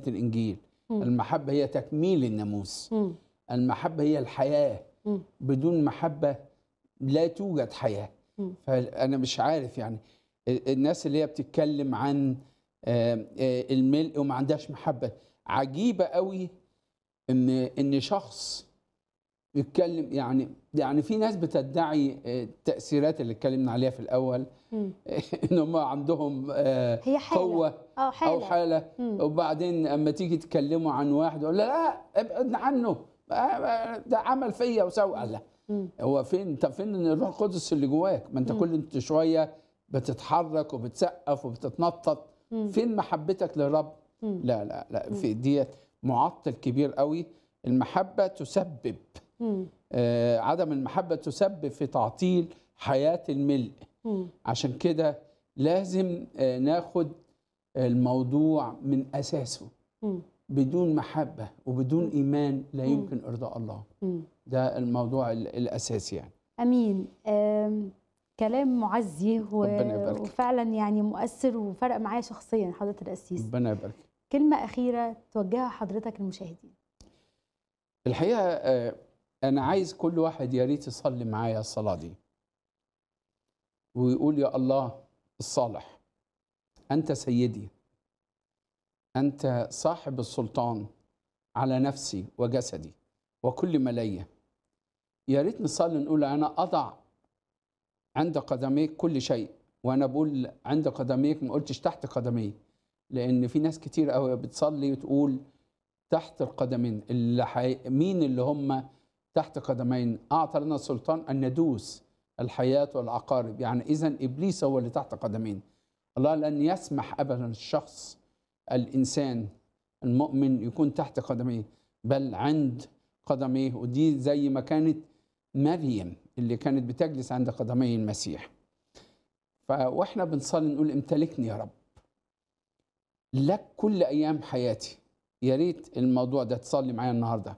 الانجيل مم. المحبه هي تكميل الناموس مم. المحبه هي الحياه مم. بدون محبه لا توجد حياه مم. فانا مش عارف يعني ال- الناس اللي هي بتتكلم عن آه، آه، الملء وما عندهاش محبه عجيبه قوي ان ان شخص يتكلم يعني يعني في ناس بتدعي آه، التاثيرات اللي اتكلمنا عليها في الاول مم. ان هم عندهم آه، هي حالة قوه اه او حالة حاله مم. وبعدين اما تيجي تكلموا عن واحد يقول لا لا ابعد عنه آه، ده عمل فيا وسوى لا مم. هو فين انت فين الروح القدس اللي جواك ما انت مم. كل انت شويه بتتحرك وبتسقف وبتتنطط مم. فين محبتك للرب مم. لا لا لا في ديت معطل كبير قوي المحبه تسبب مم. آه عدم المحبه تسبب في تعطيل حياه الملء مم. عشان كده لازم آه ناخد الموضوع من اساسه مم. بدون محبه وبدون ايمان لا مم. يمكن ارضاء الله مم. ده الموضوع ال- الاساسي يعني امين آم، كلام معزي و... ربنا يبارك. وفعلا يعني مؤثر وفرق معايا شخصيا حضره القسيس ربنا يبارك كلمه اخيره توجهها حضرتك للمشاهدين الحقيقه آه، انا عايز كل واحد يا ريت يصلي معايا الصلاه دي ويقول يا الله الصالح انت سيدي انت صاحب السلطان على نفسي وجسدي وكل ما ليا يا ريت نصلي نقول انا اضع عند قدميك كل شيء وانا بقول عند قدميك ما قلتش تحت قدمي لان في ناس كتير قوي بتصلي وتقول تحت القدمين اللي حي... مين اللي هم تحت قدمين اعطى لنا السلطان ان ندوس الحياه والعقارب يعني اذا ابليس هو اللي تحت قدمين الله لن يسمح ابدا الشخص الانسان المؤمن يكون تحت قدميه بل عند قدميه ودي زي ما كانت مريم اللي كانت بتجلس عند قدمي المسيح فواحنا بنصلي نقول امتلكني يا رب لك كل ايام حياتي يا ريت الموضوع ده تصلي معايا النهارده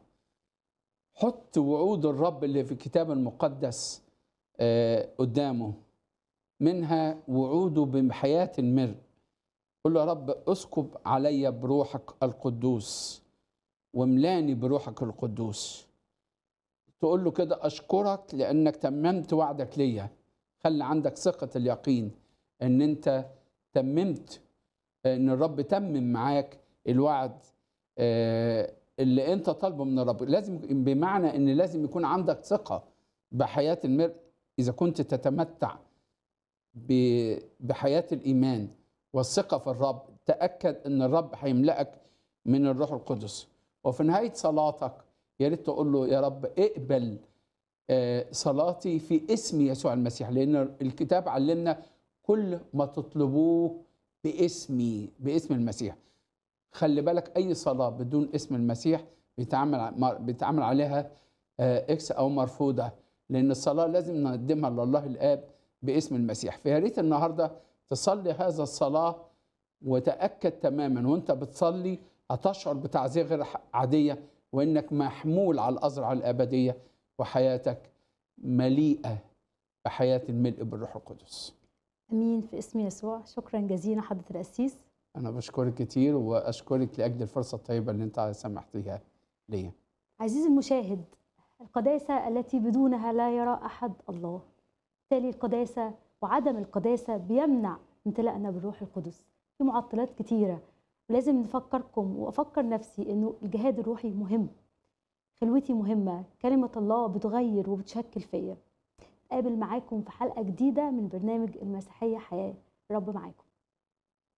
حط وعود الرب اللي في الكتاب المقدس آه، قدامه منها وعوده بحياة المر قل له يا رب اسكب علي بروحك القدوس واملاني بروحك القدوس تقول له كده اشكرك لانك تممت وعدك ليا خلي عندك ثقة اليقين ان انت تممت ان الرب تمم معاك الوعد آه، اللي انت طالبه من الرب لازم بمعنى ان لازم يكون عندك ثقة بحياة المرء اذا كنت تتمتع ب- بحياة الإيمان والثقة في الرب تأكد أن الرب هيملأك من الروح القدس وفي نهاية صلاتك يا ريت تقول له يا رب اقبل آه، صلاتي في اسم يسوع المسيح لأن الكتاب علمنا كل ما تطلبوه باسمي باسم المسيح خلي بالك أي صلاة بدون اسم المسيح بيتعمل ع- بيتعمل عليها آه، اكس أو مرفوضة لأن الصلاة لازم نقدمها لله الآب باسم المسيح فيا ريت النهارده تصلي هذا الصلاه وتاكد تماما وانت بتصلي هتشعر بتعزيه غير ح- عاديه وانك محمول على الازرع الابديه وحياتك مليئه بحياه الملء بالروح القدس. امين في اسم يسوع شكرا جزيلا حضره القسيس انا بشكرك كتير واشكرك لاجل الفرصه الطيبه اللي انت سمحتيها ليا. عزيزي المشاهد القداسة التي بدونها لا يرى أحد الله بالتالي القداسة وعدم القداسة بيمنع امتلاءنا بالروح القدس في معطلات كتيرة ولازم نفكركم وأفكر نفسي إنه الجهاد الروحي مهم خلوتي مهمة كلمة الله بتغير وبتشكل فيا قابل معاكم في حلقة جديدة من برنامج المسيحية حياة رب معاكم